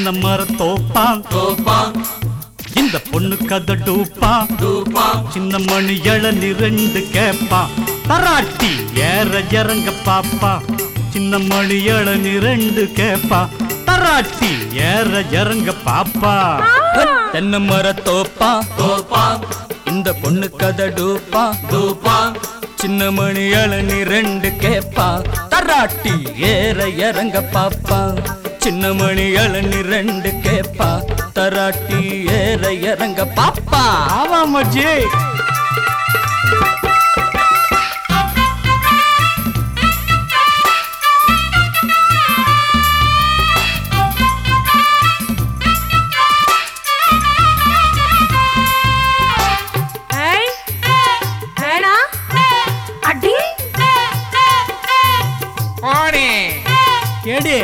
தென்னை மர தோப்பான் தோப்பான் இந்த பொண்ணு கதை டூப்பான் தூப்பான் சின்ன மணி இளநி ரெண்டு கேப்பான் தராட்டி ஏற இறங்க பாப்பா சின்ன மணி இளநி ரெண்டு கேப்பா தராட்டி ஏற இறங்க பாப்பா தென்னை மர தோப்பா தோப்பான் இந்த பொண்ணு கதை டூப்பா தூப்பான் சின்ன மணி இளநி ரெண்டு கேப்பா தராட்டி ஏற இறங்க பாப்பா சின்ன மணி இளநி ரெண்டு கேப்பா தராட்டி ஏற இறங்க பாப்பா ஆமா மஜி ஏய் ஏடா அடி ஓடி கேடி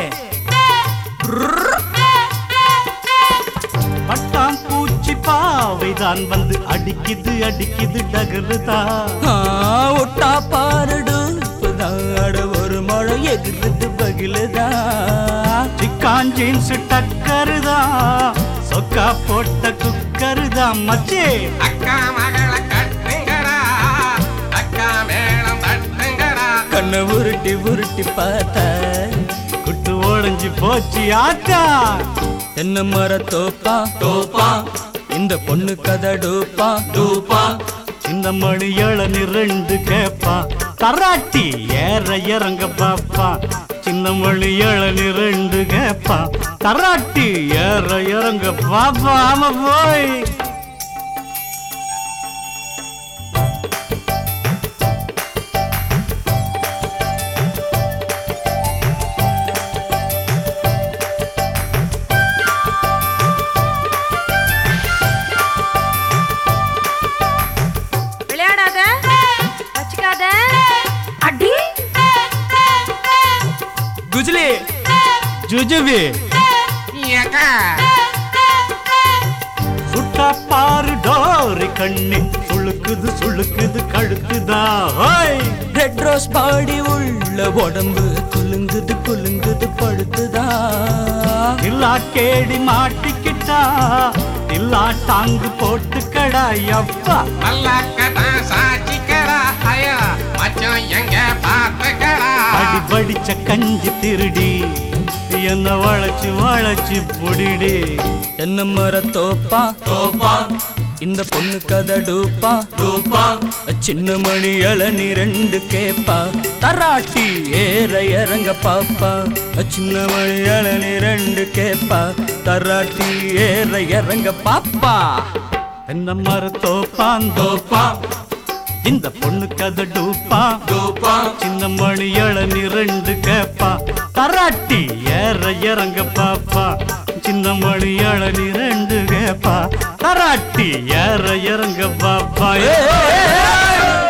பட்டாம் பூச்சி பாவைதான் வந்து அடிக்குது அடிக்குது டகருதா ஒட்டா பாருடு புதாட ஒரு மழை எகிருது பகிலுதா சிக்கான் ஜீன்ஸ் டக்கருதா சொக்கா போட்ட குக்கருதா மச்சே அக்கா மகள கட்டுங்கடா அக்கா மேளம் தட்டுங்கடா கண்ணை உருட்டி உருட்டி பார்த்த குட்டு ஓடஞ்சு போச்சு ஆட்டா தென்னை மர தோப்பா தோப்பான் இந்த பொண்ணு கதை டூப்பா தூப்பான் இந்த மணி இளநி ரெண்டு கேப்பா தராட்டி ஏற இறங்க பாப்பா சின்ன மணி இளநி ரெண்டு கேப்பா தராட்டி ஏற இறங்க பாப்பா ஆமா போய் விளையாடாத வச்சுக்காத அடி குஜ்லி ஜுஜுபி ஏக்கா சுட்டா பாரு டோரி கண்ணி சுளுக்குது சுளுக்குது கழுக்குதா ஹோய் ரெட் ரோஸ் பாடி உள்ள உடம்பு குலுங்குது குலுங்குது படுத்துதா இல்லா கேடி மாட்டிக்கிட்டா இல்லா டாங்கு போட்டுக்கடா அப்பா மல்லாக்கடா சாட்சிக்கடா ஐயா மச்சான் எங்க பார்த்துக்கடா அடி படிச்ச கஞ்சி திருடி என்ன வளைச்சு வளைச்சு புடிடி என்ன மர தோப்பா தோப்பான் இந்த பொண்ணு கதை டூப்பா தூப்பான் சின்ன மணி இளநி ரெண்டு கேப்பா தராட்டி ஏற இறங்க பாப்பா சின்ன மணி இளநி ரெண்டு கேப்பா தராட்டி ஏற இறங்க பாப்பா என்ன மர தோப்பான் தோப்பான் இந்த பொண்ணு கதை டூப்பா தூப்பான் சின்ன மணி இளநி ரெண்டு கேப்பா தராட்டி ஏற இறங்க பாப்பா சின்ன மணி இளநி ரெண்டு கேப்பா தராட்டி ஏற இறங்க பாப்பா ஏ